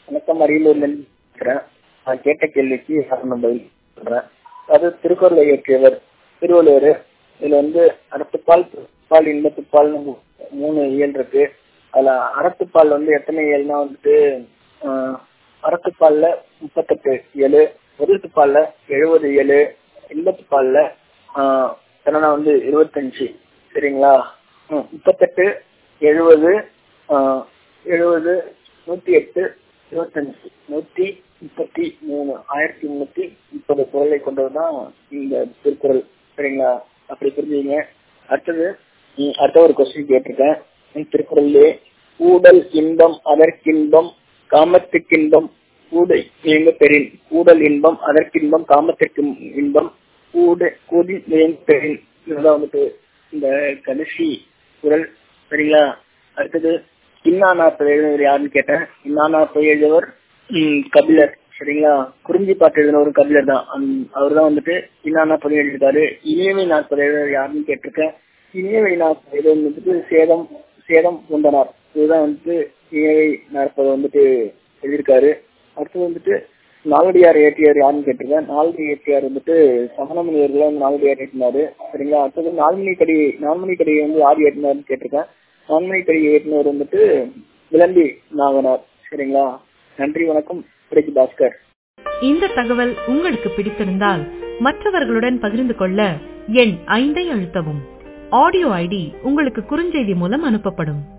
வணக்கம் அரியலூர்ல இருந்து பேசுறேன் நான் கேட்ட கேள்விக்கு காரணம் பதில் சொல்றேன் அது திருக்குறளை இயற்றியவர் திருவள்ளுவர் இதுல வந்து அறத்துப்பால் பால் இன்பத்துப்பால்னு மூ- மூணு இயல் இருக்கு அதுல அறத்துப்பால் வந்து எத்தனை இயல்னா வந்துட்டு ஆஹ், அறத்துப்பால்ல முப்பத்தெட்டு இயலு முதல்த்துப்பால்ல எழுபது இயலு இன்பத்துப்பால்ல ஆஹ், என்னன்னா வந்து இருபத்தஞ்சு சரிங்களா ம், முப்பத்தெட்டு எழுபது எழுபது நூத்தி எட்டு இருபத்தஞ்சு நூத்தி முப்பத்தி மூணு ஆயிரத்தி முன்னூத்தி முப்பது குரலை கொண்டதுதான் இந்த திருக்குறள் சரிங்களா அப்படி புரிஞ்சுங்க அடுத்தது ம், அடுத்த ஒரு கொஸ்டின் கேட்டிருக்கேன் இந்த திருக்குறள்லே கூடல் இன்பம் அதற்கின்பம் காமத்துக்கின்பம் கூடை இயங்க பெறின் கூடல் இன்பம் அதற்கின்பம் காமத்திற்கு இன்பம் கூடு கூடி இயங்க பெறின் இதுதான் வந்துட்டு இந்த கடைசி குரல் சரிங்களா அடுத்தது இன்னானாப்பை எழுதினவர் யாருன்னு கேட்டேன் இன்னானாப்பை எழுதியவர் ம், கபிலர் சரிங்களா குறிஞ்சி பாட்டு எழுதின ஒரு கபிலர் தான் அவர் தான் வந்துட்டு இன்னானாப்பை எழுதியிருக்காரு இனியவை நாற்பது எழுதினவர் யாருன்னு கேட்டிருக்கேன் இனியவை நாற்பது எழுதி வந்துட்டு சேதம் சேதம் பூண்டனார் இதுதான் வந்துட்டு இனியவை நாற்பது வந்துட்டு எழுதியிருக்காரு அடுத்தது வந்துட்டு நாலடியார் ஏற்றியார் யாருன்னு கேட்டிருக்கேன் நாலடி ஏற்றியார் வந்துட்டு சமணமுனிவர்கள் வந்து நாலடியார் ஏற்றினாரு சரிங்களா அடுத்தது நான்மணி கடி நான்மணி கடியை வந்து யார் ஏற்றினார்னு கேட்டிருக்கேன் நான்மணி கடியை ஏற்றினவர் வந்துட்டு விளம்பி நாகனார் சரிங்களா நன்றி வணக்கம் பிரிஜ் பாஸ்கர் இந்த தகவல் உங்களுக்கு பிடித்திருந்தால் மற்றவர்களுடன் பகிர்ந்து கொள்ள எண் ஐந்தை அழுத்தவும் ஆடியோ ஐடி உங்களுக்கு குறுஞ்செய்தி மூலம் அனுப்பப்படும்